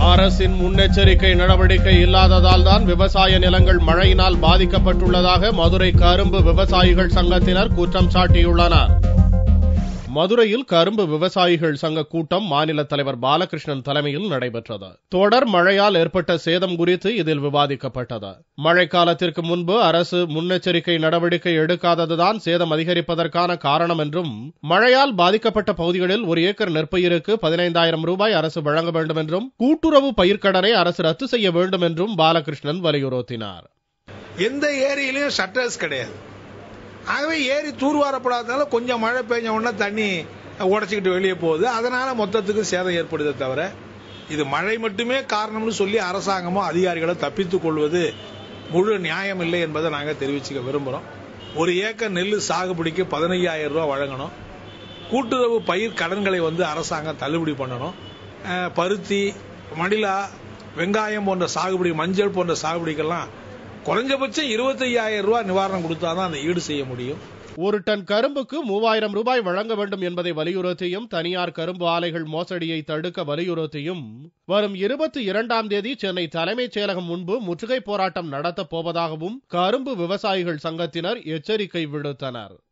அரசின் முன்னெச்சரிக்கை நடவடிக்கை இல்லாததால் தான் விவசாய நிலங்கள் மழையினால் பாதிக்கப்பட்டுள்ளதாக மதுரை கரும்பு விவசாயிகள் சங்கத்தினர் குற்றம் சாட்டியுள்ளனர் மதுரையில் கரும்பு விவசாயிகள் சங்க கூட்டம் மாநில தலைவர் பாலகிருஷ்ணன் தலைமையில் நடைபெற்றது தொடர் மழையால் ஏற்பட்ட சேதம் குறித்து இதில் விவாதிக்கப்பட்டது மழைக்காலத்திற்கு முன்பு அரசு முன்னெச்சரிக்கை நடவடிக்கை எடுக்காததுதான் சேதம் அதிகரிப்பதற்கான காரணம் என்றும் மழையால் பாதிக்கப்பட்ட பகுதிகளில் ஒரு ஏக்கர் நெற்பயிருக்கு பதினைந்தாயிரம் ரூபாய் அரசு வழங்க வேண்டும் என்றும் கூட்டுறவு பயிர்க்கடனை அரசு ரத்து செய்ய வேண்டும் என்றும் பாலகிருஷ்ணன் வலியுறுத்தினார் எந்த ஏரியிலையும் ஷட்டர்ஸ் கிடையாது ஆகவே ஏரி தூர்வாரப்படாதனால கொஞ்சம் மழை பெஞ்ச உடனே தண்ணி உடச்சிக்கிட்டு வெளியே போகுது அதனால மொத்தத்துக்கு சேதம் ஏற்படுதே தவிர இது மழை மட்டுமே காரணம்னு சொல்லி அரசாங்கமோ அதிகாரிகளோ தப்பித்துக் கொள்வது முழு நியாயம் இல்லை என்பதை நாங்கள் தெரிவிச்சுக்க விரும்புகிறோம் ஒரு ஏக்கர் நெல் சாகுபடிக்கு பதினையாயிரம் ரூபாய் வழங்கணும் கூட்டுறவு பயிர் கடன்களை வந்து அரசாங்கம் தள்ளுபடி பண்ணணும் அஹ், பருத்தி மணிலா வெங்காயம் போன்ற சாகுபடி மஞ்சள் போன்ற சாகுபடிக்கெல்லாம் குறைஞ்சபட்சம் இருபத்தையாயிரம் ரூபாய் நிவாரணம் கொடுத்தாதான் அந்த ஈடு செய்ய முடியும் ஒரு டன் கரும்புக்கு மூவாயிரம் ரூபாய் வழங்க வேண்டும் என்பதை வலியுறுத்தியும் தனியார் கரும்பு ஆலைகள் மோசடியை தடுக்க வலியுறுத்தியும் வரும் இருபத்தி இரண்டாம் தேதி சென்னை தலைமைச் செயலகம் முன்பு முற்றுகை போராட்டம் நடத்தப் போவதாகவும் கரும்பு விவசாயிகள் சங்கத்தினர் எச்சரிக்கை விடுத்தனர்